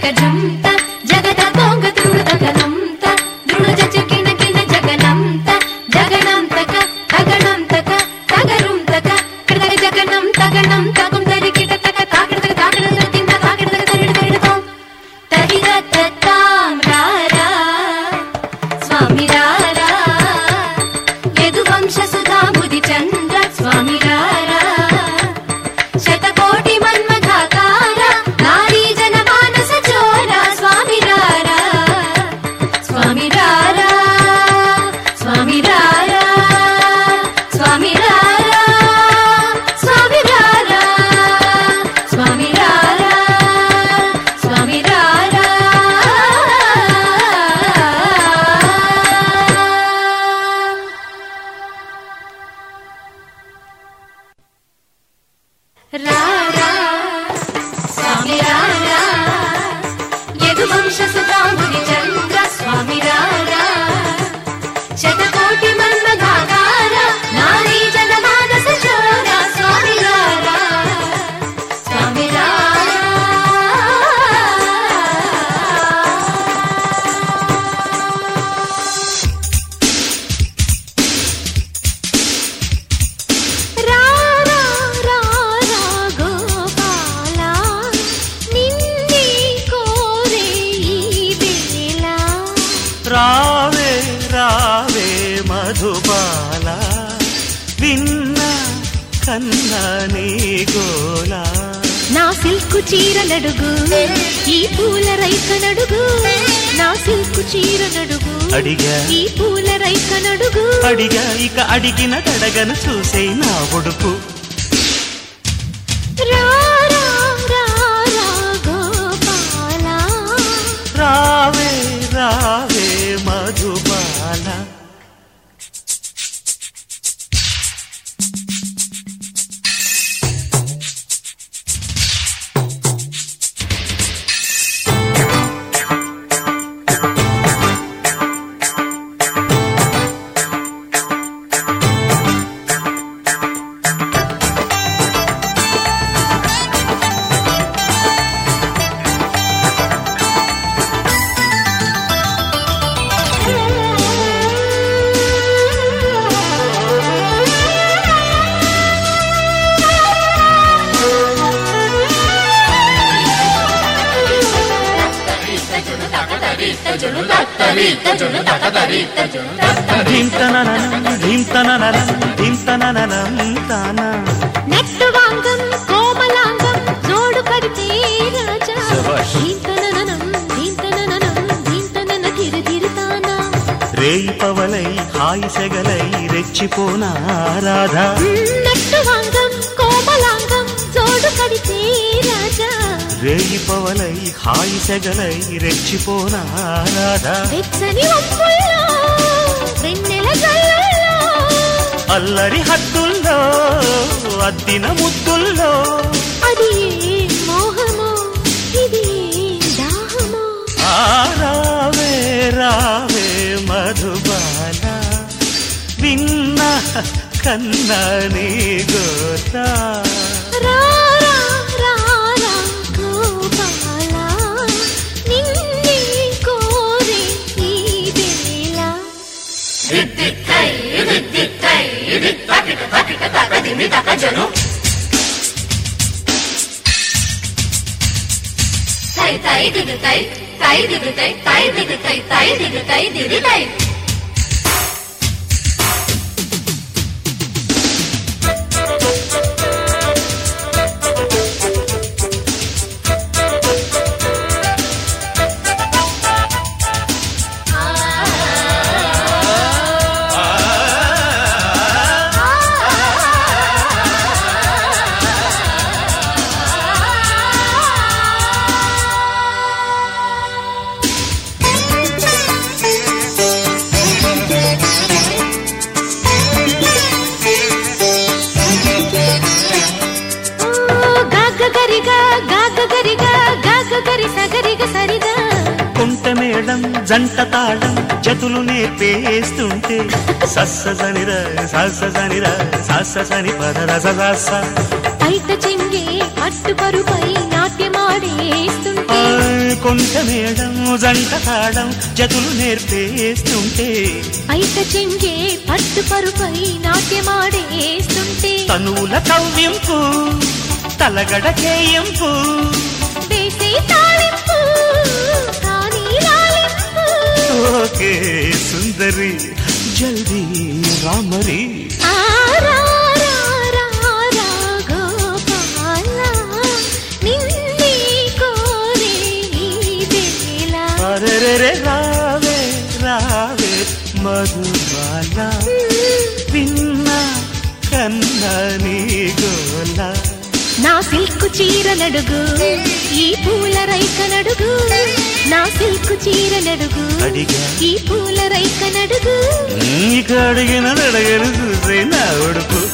జుంత జగద గోంగ దృఢతగనంత దృఢ జకిన కిన జగనంత జగనంతక తగనంతక తగరుంతక కడగ జగనం తగనం తగం తరికిట తక తాకిడ తాకిడ తిన్న తాకిడ తరిడ తరిడతో తరిగ తత్తాం రారా స్వామి రారా యదువంశ సుధాబుధి చంద్ర స్వామి రారా శతకోటి మన్మథాకార నారీ జన మానస చోర స్వామి రారా స్వామి రారా స్వామి రారా స్వామి రారా స్వామి రారా స్వామి రారా స్వామి రారా రారా స్వామి రారా యదువంశ సుధాముని చంద్ర స్వామి రారా శతకోటి మన్మధాకార నారీ జన మానస చోర స్వామి రారా స్వామి రారా రారా గోపాల నిన్నే కోరే ఈ వేళ రావే రావే మధుబాల విన్న కన్నా నీ గోలా నా సిల్కు చీర నడుగు ఈ పూల రైక నడుగు నా సిల్కు చీర నడుగు అడిగా ఈ పూల రైక నడుగు అడిగా ఇక అడిగిన తడగను చూసే నా ఉడుపు రారా రారా గోపాల రావే రావే మధుబాల ధీంతనననం ధీంతనననం ధీంతనననం తానా నెట్టు వాంగం కోమలాంగం జోడు కడితే రాజా శభాష్. దీంతనననం దీంతనననం దీంతనన తిరు తిరుతానా రేయి పవలై హాయి సెగలై రెచ్చిపోనా రాధా నెట్టు వాంగం కోమలాంగం జోడు కడితే రాజా రేయి పవలై హాయి సెగలై రెచ్చిపోనా రాధా వెచ్చని ఒప్పుల్లో వెన్నెల జల్లుల్లో అల్లరి హద్దుల్లో అద్దిన ముద్దుల్లో అది ఏ మోహమో ఇది ఏ దాహమో ఆ రావే రావే మధుబాల విన్న కన్నా నీ గోతా రారా రారా గోపాల నిన్నే కోరే ఈ వేళ తై తై దిగు తై తై దిగు తై తై దిగు తై తై దిగు తై దిగు తై గాగగరిగా గాగగరిగా గాగగరి సగరిగ సరిగా కుంట మేళం జంట తాళం జతులు నేర్పేస్తుంటే సస్స సనిర సస్స సనిర సస్స సని పద రస సస్స బయట చెంగే పట్టు పరుపై నాట్యమాడేస్తుంటే కొంట మేడం జంట తాడం జతులు నేర్పేస్తుంటే పైట చెంగే పట్టు పరుపై నాట్యమాడేస్తుంటే తనువుల కవ్వింపు తలగడ చేయింపు వేసే తాళింపు కానీ లాలింపు ఓకే సుందరి జల్దీ రామరి ఆ రా రా రా రా గోపాల నిన్నే కోరే ఈ వేళ అరెరెరె రావే రావే మధుబాల విన్నా కన్నా నీ గోలా నా సిల్కు చీర నడుగు ఈ పూల రైక నడుగు నా సిల్కు చీర నడుగు అడిగా ఈ పూల రైక నడుగు ఇక అడిగిన అడగను చూసే నా ఉడుపు